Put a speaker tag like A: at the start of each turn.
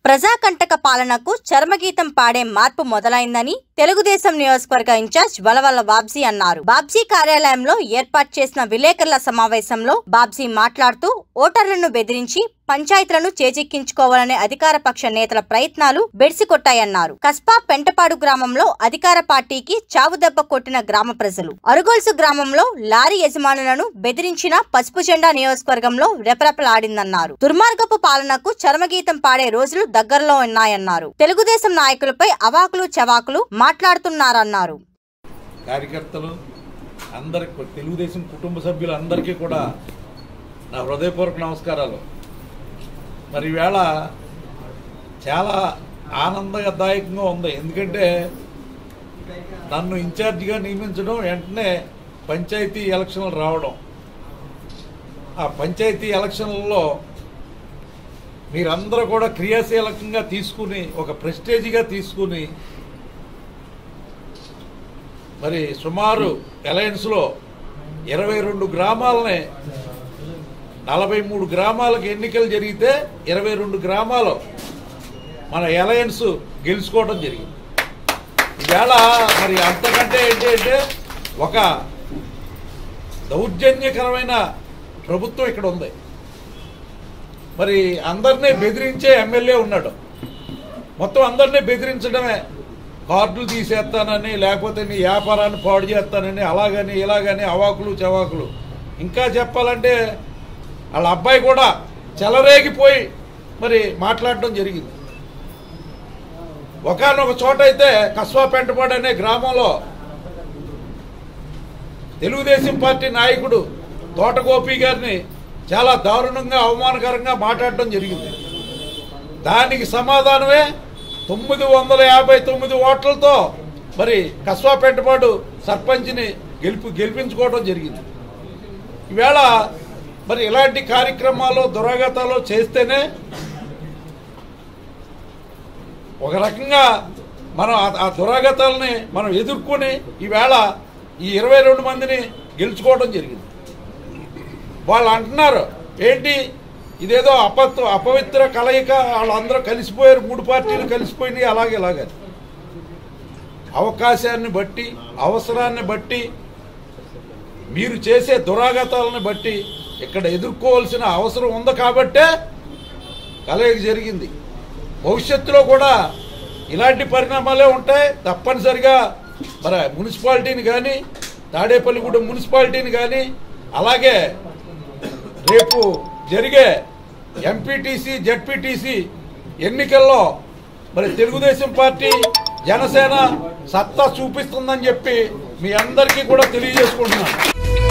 A: ప్రజాకంటక పాలనకు చర్మగీతం పాడే మార్పు మొదలైందని తెలుగుదేశం నియోజకవర్గ ఇన్ఛార్జ్ వలవల్ల బాబ్జీ అన్నారు బాబ్జీ కార్యాలయంలో ఏర్పాటు చేసిన విలేకరుల సమావేశంలో బాబ్జీ మాట్లాడుతూ ఓటర్లను బెదిరించి పంచాయతీలను చేజిక్కించుకోవాలనే అధికార పక్ష నేతల ప్రయత్నాలు బెడిసికొట్టాయన్నారు కస్పా పెంటపాడు గ్రామంలో అధికార పార్టీకి చావుదెబ్బ కొట్టిన గ్రామ ప్రజలు అరుగొల్సు గ్రామంలో లారీ యజమానులను బెదిరించిన పసుపు జెండా నియోజకవర్గంలో రెపరెపలాడిందన్నారు దుర్మార్గపు పాలనకు చర్మగీతం పాడే రోజులు దగ్గరలో ఉన్నాయన్నారు తెలుగుదేశం నాయకులపై అవాకులు చవాకులు మాట్లాడుతున్నారన్నారు
B: కార్యకర్తలు అందరికి తెలుగుదేశం కుటుంబ సభ్యులందరికీ కూడా నా హృదయపూర్వక నమస్కారాలు మరి ఈవేళ చాలా ఆనందదాయకంగా ఉంది ఎందుకంటే నన్ను ఇన్ఛార్జిగా నియమించడం వెంటనే పంచాయతీ ఎలక్షన్లు రావడం ఆ పంచాయతీ ఎలక్షన్లలో మీరందరూ కూడా క్రియాశీలకంగా తీసుకుని ఒక ప్రెస్టేజ్గా తీసుకుని మరి సుమారు అలయన్స్లో ఇరవై రెండు గ్రామాలని నలభై మూడు గ్రామాలకు ఎన్నికలు జరిగితే ఇరవై రెండు గ్రామాలు మన అలయన్స్ గెలుచుకోవడం జరిగింది ఈవేళ మరి అంతకంటే ఏంటి అంటే ఒక దౌర్జన్యకరమైన ప్రభుత్వం ఇక్కడ ఉంది మరి అందరినీ బెదిరించే ఎమ్మెల్యే ఉన్నాడు మొత్తం అందరినీ బెదిరించడమే కార్డులు తీసేస్తానని లేకపోతే నీ వ్యాపారాన్ని పాడు చేస్తానని అలాగని ఇలాగని అవాకులు చవాకులు ఇంకా చెప్పాలంటే వాళ్ళ అబ్బాయి కూడా చెలరేగిపోయి మరి మాట్లాడడం జరిగింది ఒకనొక చోట అయితే కస్వా పెంటపాడు అనే గ్రామంలో తెలుగుదేశం పార్టీ నాయకుడు తోట గోపి గారిని చాలా దారుణంగా అవమానకరంగా మాట్లాడడం జరిగింది దానికి సమాధానమే తొమ్మిది వందల యాభై తొమ్మిది ఓట్లతో మరి కస్వా పెంటపాడు సర్పంచ్ని గెలుపు గెలిపించుకోవడం జరిగింది ఈవేళ మరి ఇలాంటి కార్యక్రమాలు దురాగతాలు చేస్తేనే ఒక రకంగా మనం ఆ- ఆ దురాగతాలని మనం ఎదుర్కొని ఈవేళ ఈ ఇరవై రెండు మందిని గెలుచుకోవడం జరిగింది వాళ్ళు అంటున్నారు ఏంటి ఇదేదో అపత్వ అపవిత్ర కలయిక వాళ్ళందరూ కలిసిపోయారు మూడు పార్టీలు కలిసిపోయినాయి అలాగే ఇలాగే అవకాశాన్ని బట్టి అవసరాన్ని బట్టి మీరు చేసే దురాగతాలను బట్టి ఇక్కడ ఎదుర్కోవాల్సిన అవసరం ఉంది కాబట్టే కలయిక జరిగింది భవిష్యత్తులో కూడా ఇలాంటి పరిణామాలే ఉంటాయి తప్పనిసరిగా మరి మున్సిపాలిటీని కానీ తాడేపల్లిగూడెం మున్సిపాలిటీని కానీ అలాగే రేపు జరిగే ఎంపీటీసీ జడ్పీటీసీ ఎన్నికల్లో మరి తెలుగుదేశం పార్టీ జనసేన సత్తా చూపిస్తుందని చెప్పి మీ అందరికీ కూడా తెలియజేసుకుంటున్నాను